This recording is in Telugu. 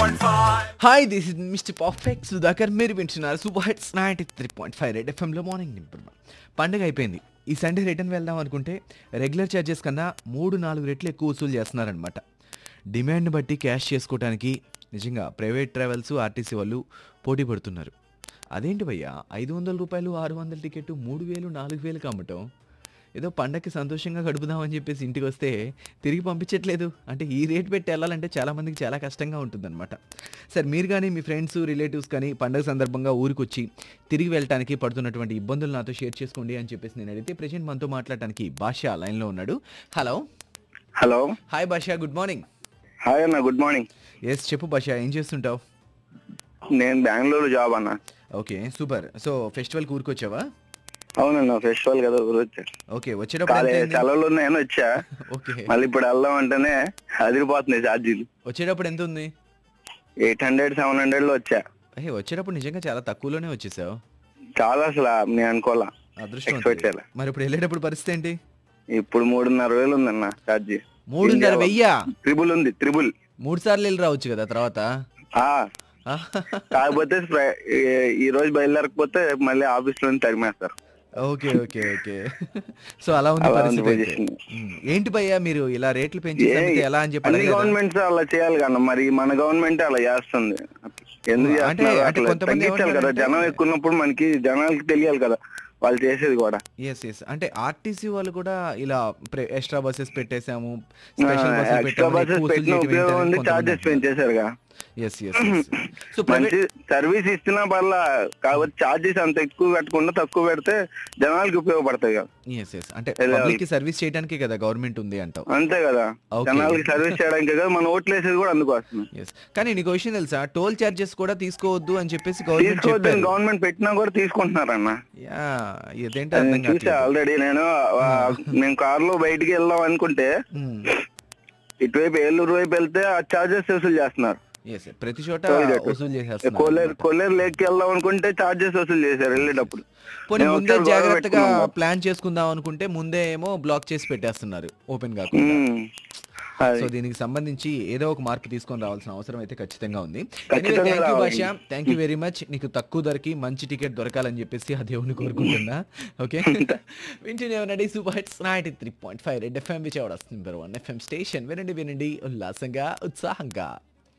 103.5. Hi this is mister perfect Sudhakar మీరు వింటున్నారు super hits ninety three point five red ఎఫ్ఎంలో మార్నింగ్ నింపున్నాం పండుగ అయిపోయింది ఈ సండే రిటర్న్ వెళ్దాం అనుకుంటే రెగ్యులర్ ఛార్జెస్ కన్నా మూడు నాలుగు రెట్లు ఎక్కువ వసూలు చేస్తున్నారనమాట డిమాండ్ బట్టి క్యాష్ చేసుకోవడానికి నిజంగా ప్రైవేట్ ట్రావెల్స్ ఆర్టీసీ వాళ్ళు పోటీ పడుతున్నారు అదేంటి భయ్యా ఐదు వందల రూపాయలు ఆరు వందల టికెట్ మూడు వేలు నాలుగు వేలు కమ్మటం ఏదో పండగకి సంతోషంగా గడుపుదామని చెప్పేసి ఇంటికి వస్తే తిరిగి పంపించట్లేదు అంటే ఈ రేట్ పెట్టి వెళ్ళాలంటే చాలా మందికి చాలా కష్టంగా ఉంటుందన్నమాట సార్ మీరు కానీ మీ ఫ్రెండ్స్ రిలేటివ్స్ కానీ పండగ సందర్భంగా ఊరికి వచ్చి తిరిగి వెళ్ళటానికి పడుతున్నటువంటి ఇబ్బందులు నాతో షేర్ చేసుకోండి అని చెప్పేసి నేను అడిగితే ప్రజెంట్ మనతో మాట్లాడటానికి భాష లైన్లో ఉన్నాడు hello hello hi Basha good morning hi అన్న గుడ్ మార్నింగ్ ఎస్ చెప్పు భాష ఏం చేస్తుంటావు నేను బెంగళూరు జాబ్ అన్న ఓకే సూపర్ సో ఫెస్టివల్కి ఊరికి వచ్చావా అవునన్న ఫెస్టివల్ కదా ఊరు వచ్చా ఓకే వచ్చేటప్పుడు ఎంత కాలేజ్ అయింది? సెలవులు ఉన్నాయని వచ్చా ఓకే మళ్ళీ ఇప్పుడు వెళ్దాం అంటేనే అదిరిపోతున్నాయి ఛార్జీలు వచ్చేటప్పుడు ఎంత ఉంది ఎయిట్ హండ్రెడ్ సెవెన్ హండ్రెడ్ లో వచ్చా ఏ వచ్చేటప్పుడు నిజంగా చాలా తక్కువలోనే వచ్చేసావు చాలా అసలు నేను అనుకోవాలా అదృష్టం Expect చేయలే. మరి ఇప్పుడు వెళ్ళేటప్పుడు పరిస్థితి ఏంటి ఇప్పుడు మూడున్నర వేలు ఉందన్న ఛార్జీ మూడున్నర వెయ్యా త్రిబుల్ ఉంది త్రిబుల్ మూడు సార్లు వెళ్ళి రావచ్చు కదా తర్వాత ఆ ఆ, కాకపోతే స్ప్రై- ఈ- ఈ రోజు బయలుదేరకపోతే మళ్ళీ ఆఫీస్ లో తరిమేస్తారు ఓకే ఓకే ఓకే సో అలా ఉంది అలా ఉంది పరిస్థితి అయితే. position. ఉమ్, ఏంటి భయ్యా మీరు ఇలా రేట్లు పెంచి ఏ- సంగతి ఎలా అని చెప్పి అన్ని అడగలేదా? గవర్నమెంట్స్ అలా చేయాలి కన్నా మరి మన గవర్నమెంట్ అలా చేస్తుంది ఎందుకు అంటే- చేస్తున్నారు అంటే అట్లా? కొంతమంది తగ్గించాలి కదా ఏమంటారంటే- జనం ఎక్కువ ఉన్నప్పుడు మనకి జనాలకి తెలియాలి కదా వాళ్ళు చేసేది కూడా ఎస్ ఎస్ అంటే ఆర్టీసీ వాళ్ళు కూడా ఇలా ఎక్స్ట్రా బస్సెస్ పెట్టేసాము స్పెషల్ బస్సులు ఎక్స్ట్రా బస్సెస్ పెట్టిన ఉపయోగం ఉంది చార్జెస్ పెంచేశారుగా ఎస్ ఎస్ సో ప్రైవేట్ మంచి సర్వీస్ ఇస్తున్నా పర్లా కాబట్టి చార్జెస్ అంత ఎక్కువ పెట్టకుండా తక్కువ పెడితే జనాలకి ఉపయోగపడతాయి కదా ఎస్ ఎస్ అంటే వెళ్ళాలి. పబ్లిక్ కి సర్వీస్ చేయడానికే కదా గవర్నమెంట్ ఉంది అంటావు అంతే కదా Okay. జనాలకి సర్వీస్ చేయడానికి కదా మన ఓట్లు వేసేది కూడా అందుకు వస్తుంది ఎస్ కానీ నీకు విషయం తెలుసా టోల్ చార్జెస్ కూడా తీసుకోవద్దు అని చెప్పేసి గవర్నమెంట్ తీసుకోవద్దని చెప్పారు గవర్నమెంట్ పెట్టినా కూడా తీసుకుంటున్నారన్న యా ఇదేంటి అది అర్థం నేను చూసా కావట్లేదు ఆల్రెడీ నేను ఆ, నేను కార్ లో బయటికి వెళ్దాం అనుకుంటే మ్మ్. ఇటువైపు ఏలూరు వైపు వెళ్తే ఆ చార్జెస్ వసూలు చేస్తున్నారు ఎస్ ప్రతి చోట Toll gate. వసూలు చేసేస్తున్నారు కొల్లేరు కొల్లేరు లేక్ వెళ్దాం అనుకుంటే చార్జెస్ వసూలు చేశారు వెళ్ళేటప్పుడు పోనీ మేము ముందే ఒకసారి గొడవ జాగ్రత్తగా పెట్టుకున్నాం. ప్లాన్ చేసుకుందాం అనుకుంటే ముందే ఏమో బ్లాక్ చేసి పెట్టేస్తున్నారు ఓపెన్ కాకుండా మ్మ్. అది. సో దీనికి సంబంధించి ఏదో ఒక మార్పు తీసుకొని రావాల్సిన అవసరం అయితే ఖచ్చితంగా ఉంది ఖచ్చితంగా థ్యాంక్ యూ రావాలి. భాష థ్యాంక్ యూ వెరీ మచ్ నీకు తక్కువ ధరకి మంచి టికెట్ దొరకాలని చెప్పేసి ఆ దేవుని కోరుకుంటున్నా ఓకే వింటూనే ఉండండి super hits ninety three point five red FM Vijayawada number one FM station వినండి వినండి ఉల్లాసంగా ఉత్సాహంగా